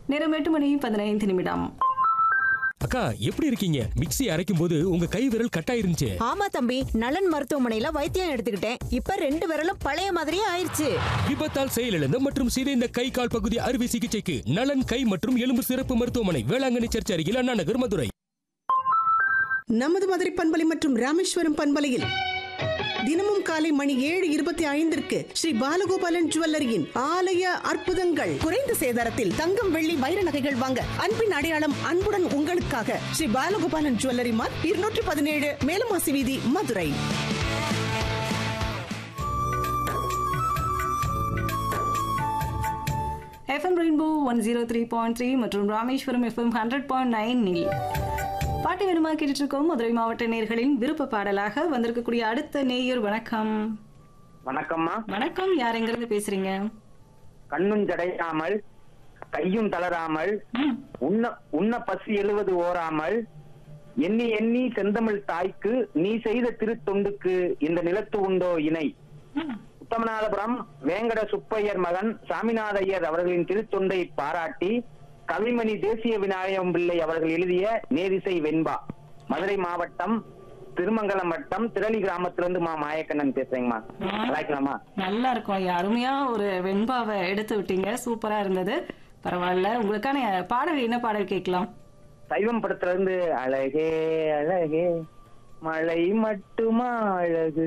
நேரம் எட்டு மணி பதினைந்து நிமிடம் அக்கா எப்படி இருக்கீங்க மிக்ஸி அரைக்கும் போது உங்க கை விரல் கட்டாயிருந்துச்சு ஆமா தம்பி நலன் மருத்துவமனையில வைத்தியம் எடுத்துக்கிட்டேன் இப்ப ரெண்டு விரலும் பழைய மாதிரியே ஆயிருச்சு விபத்தால் செயலிழந்த மற்றும் சிதைந்த கை கால் பகுதி அறுவை சிகிச்சைக்கு நலன் கை மற்றும் எலும்பு சிறப்பு மருத்துவமனை வேளாங்கண்ணி சர்ச் அருகில் அண்ணா நகர் மதுரை நமது மதுரை பண்பலை மற்றும் ராமேஸ்வரம் பண்பலையில் தினமும் காலை மணி ஏழு இருபத்தி ஐந்திற்கு ஸ்ரீ பாலகோபாலன் ஜுவல்லரியின் ஆலய அற்புதங்கள் குறைந்த சேதாரத்தில் தங்கம் வெள்ளி வைர நகைகள் வாங்க அன்பின் அடையாளம் அன்புடன் உங்களுக்காக ஸ்ரீ பாலகோபாலன் ஜுவல்லரி மார்க் இருநூற்றி பதினேழு மேலமாசி வீதி Madurai FM rainbow one zero three point three மற்றும் ராமேஸ்வரம் எஃப்எம் ஹண்ட்ரட் பாயிண்ட் நைனில் பாட்டு வேணுமா கேட்டுட்டு இருக்கோம் மதுரை மாவட்ட நேர்களின் விருப்ப பாடலாக வந்திருக்கக்கூடிய அடுத்த நேயர் வணக்கம் வணக்கம்மா வணக்கம் யார் எங்கிருந்து பேசுறீங்க கண்ணும் ஜடையாமல் கையும் தளராமல் உண்ண உண்ண பசி எழுவது ஓராமல் எண்ணி எண்ணி செந்தமிழ் தாய்க்கு நீ செய்த திருத்தொண்டுக்கு இந்த நிலத்து உண்டோ இணை உத்தமநாதபுரம் வேங்கட சுப்பையர் மகன் சாமிநாத ஐயர் அவர்களின் திருத்தொண்டை பாராட்டி கவிமணி தேசிய விநாயகம் பிள்ளை அவர்கள் எழுதிய நேரிசை வெண்பா மதுரை மாவட்டம் திருமங்கலம் வட்டம் திரளி கிராமத்திலிருந்து மா மாயக்கண்ணன் பேசுறேங்கம்மா நல்லாக்கலாமா நல்லா இருக்கும் ஐயா அருமையா ஒரு வெண்பாவை எடுத்து விட்டீங்க சூப்பரா இருந்தது பரவாயில்ல உங்களுக்கான பாடல் என்ன பாடல் கேட்கலாம் சைவம் படத்துல இருந்து அழகே அழகே மழை மட்டுமா அழகு